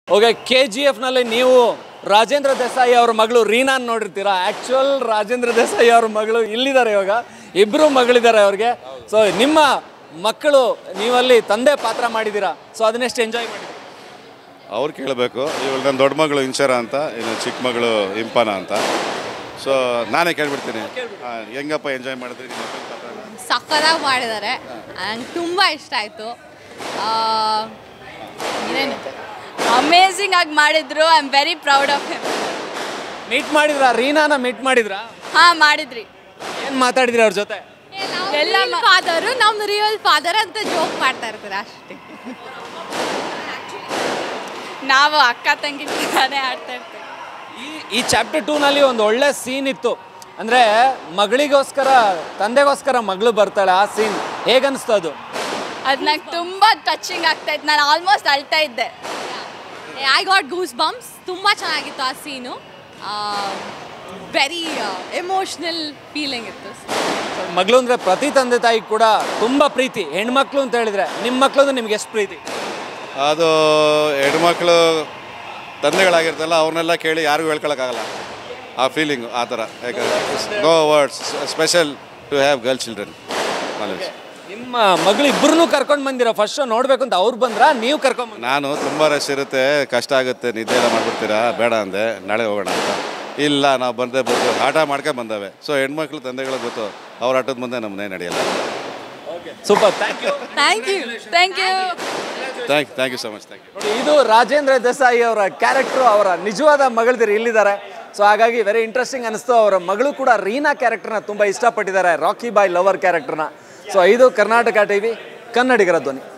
Okay K G ಎಫ್ನಲ್ಲಿ ನೀವು ರಾಜೇಂದ್ರ ದೇಸಾಯಿ ಅವ್ರ ಮಗಳು ರೀನಾನ್ ನೋಡಿರ್ತೀರಾ ಆ್ಯಕ್ಚುಯಲ್ ರಾಜೇಂದ್ರ ದೇಸಾಯಿ ಅವ್ರ ಮಗಳು ಇಲ್ಲಿದ್ದಾರೆ ಇವಾಗ ಇಬ್ಬರು ಮಗಳಿದ್ದಾರೆ ಅವ್ರಿಗೆ ಸೊ ನಿಮ್ಮ ಮಕ್ಕಳು ನೀವಲ್ಲಿ ತಂದೆ ಪಾತ್ರ ಮಾಡಿದ್ದೀರಾ ಸೊ ಅದನ್ನೆಷ್ಟು ಎಂಜಾಯ್ ಮಾಡಿದ್ದೀರಾ ಅವ್ರು ಕೇಳಬೇಕು ಇವಳು ನನ್ನ ದೊಡ್ಡ ಮಗಳು ಇಂಚರ ಅಂತ ಇನ್ನು ಚಿಕ್ಕ ಮಗಳು ಇಂಪನ ಅಂತ ಸೊ ನಾನೇ ಕೇಳ್ಬಿಡ್ತೀನಿ ಆ, ಹೆಂಗಪ್ಪ ಎಂಜಾಯ್ ಮಾಡಿದ್ರಿ ನಿಮ್ಮ ಮಕ್ಕಳ ಪಾತ್ರನ? ಸಕ್ಕದಾಗಿ ಮಾಡಿದ್ದಾರೆ ನಂಗೆ ತುಂಬ ಇಷ್ಟ ಆಯಿತು ಏನೇನು ಅಮೇಝಿಂಗ್ ಆಗಿ ಮಾಡಿದ್ರು I am very proud of him meet ಮಾಡಿದ್ರಾ ರೀನಾನ ಮೀಟ್ ಮಾಡಿದ್ರಾ ಹಾಂ ಮಾಡಿದ್ರಿ ಏನು ಮಾತಾಡಿದ್ರಿ ಅವ್ರ ಜೊತೆ ಎಲ್ಲ ಫಾದರು ನಮ್ಮ ರಿಯಲ್ ಫಾದರ್ ಅಂತ ಜೋಕ್ ಮಾಡ್ತಾ ಇರ್ತಾರೆ ಅಷ್ಟೇ ನಾವು ಅಕ್ಕ ತಂಗಿ ಥರಾನೇ ಆಡ್ತಾ ಇರ್ತೀವಿ ಈ ಈ ಚಾಪ್ಟರ್ ಟೂನಲ್ಲಿ ಒಂದು ಒಳ್ಳೆ ಸೀನ್ ಇತ್ತು ಅಂದರೆ ಮಗಳಿಗೋಸ್ಕರ ತಂದೆಗೋಸ್ಕರ ಮಗಳು ಬರ್ತಾಳೆ ಆ ಸೀನ್ ಹೇಗನ್ನಿಸ್ತು ಅದು ಅದು ನಂಗೆ ತುಂಬ ಟಚಿಂಗ್ ಆಗ್ತಾ ಇತ್ತು ನಾನು ಆಲ್ಮೋಸ್ಟ್ ಅಳ್ತಾ ಇದ್ದೆ ಐ ಗಾಟ್ ಗೂಸ್ ಬಂಪ್ಸ್ ತುಂಬ ಚೆನ್ನಾಗಿತ್ತು ಆ ಸೀನು ವೆರಿ ಎಮೋಷ್ನಲ್ ಫೀಲಿಂಗ್ ಇತ್ತು ಮಗಳು ಅಂದರೆ ಪ್ರತಿ ತಂದೆ ತಾಯಿ ಕೂಡ ತುಂಬ ಪ್ರೀತಿ ಹೆಣ್ಮಕ್ಳು ಅಂತ ಹೇಳಿದ್ರೆ ನಿಮ್ಮ ಮಕ್ಕಳು ಅಂದ್ರೆ ನಿಮ್ಗೆ ಎಷ್ಟು ಪ್ರೀತಿ ಅದು ಹೆಣ್ಮಕ್ಳು ತಂದೆಗಳಾಗಿರ್ತಲ್ಲ ಅವ್ರನ್ನೆಲ್ಲ ಕೇಳಿ ಯಾರಿಗೂ ಹೇಳ್ಕೊಳಕ್ಕಾಗಲ್ಲ ಆ ಫೀಲಿಂಗು ಆ ಥರ ಯಾಕಂದರೆ no words special to have girl children knowledge ನಿಮ್ಮ ಮಗಳು ಇಬ್ಬರನ್ನೂ ಕರ್ಕೊಂಡು ಬಂದಿರ ಫಸ್ಟ್ ನೋಡ್ಬೇಕು ಅಂತ ಅವ್ರು ಬಂದ್ರ ನೀವು ಕರ್ಕೊಂಡ್ ಬಂದ್ರ ನಾನು ತುಂಬ ರಶ್ ಇರುತ್ತೆ ಕಷ್ಟ ಆಗುತ್ತೆ ನಿದ್ದೆ ಎಲ್ಲ ಮಾಡ್ಬಿಡ್ತೀರಾ ಬೇಡ ಅಂದೆ ನಾಳೆ ಹೋಗೋಣ ಅಂತ ಇಲ್ಲ ನಾವು ಬಂದೇ ಬಂದು ಆಟ ಮಾಡ್ಕೊಂಡು ಬಂದವೆ ಸೊ ಹೆಣ್ಮಕ್ಳು ತಂದೆಗಳಿಗೆ ಗೊತ್ತು ಅವ್ರ ಆಟದ ಮುಂದೆ ನಮ್ಮನ್ನೇ ನಡೆಯಲ್ಲ super thank you thank you thank you thank thank you so much thank you ನೋಡಿ ಇದು ರಾಜೇಂದ್ರ ದೇಸಾಯಿ ಅವರ ಕ್ಯಾರೆಕ್ಟ್ರು ಅವರ ನಿಜವಾದ ಮಗಳದಿರು ಇಲ್ಲಿದ್ದಾರೆ ಸೊ ಹಾಗಾಗಿ ವೆರಿ ಇಂಟ್ರೆಸ್ಟಿಂಗ್ ಅನಿಸ್ತು ಅವರ ಮಗಳು ಕೂಡ ರೀನಾ ಕ್ಯಾರೆಕ್ಟರ್ನ ತುಂಬ ಇಷ್ಟಪಟ್ಟಿದ್ದಾರೆ ರಾಕಿ ಬಾಯ್ ಲವರ್ ಕ್ಯಾರೆಕ್ಟರ್ನ ಸೊ ಇದು ಕರ್ನಾಟಕ ಟಿವಿ ಕನ್ನಡಿಗರ ಧ್ವನಿ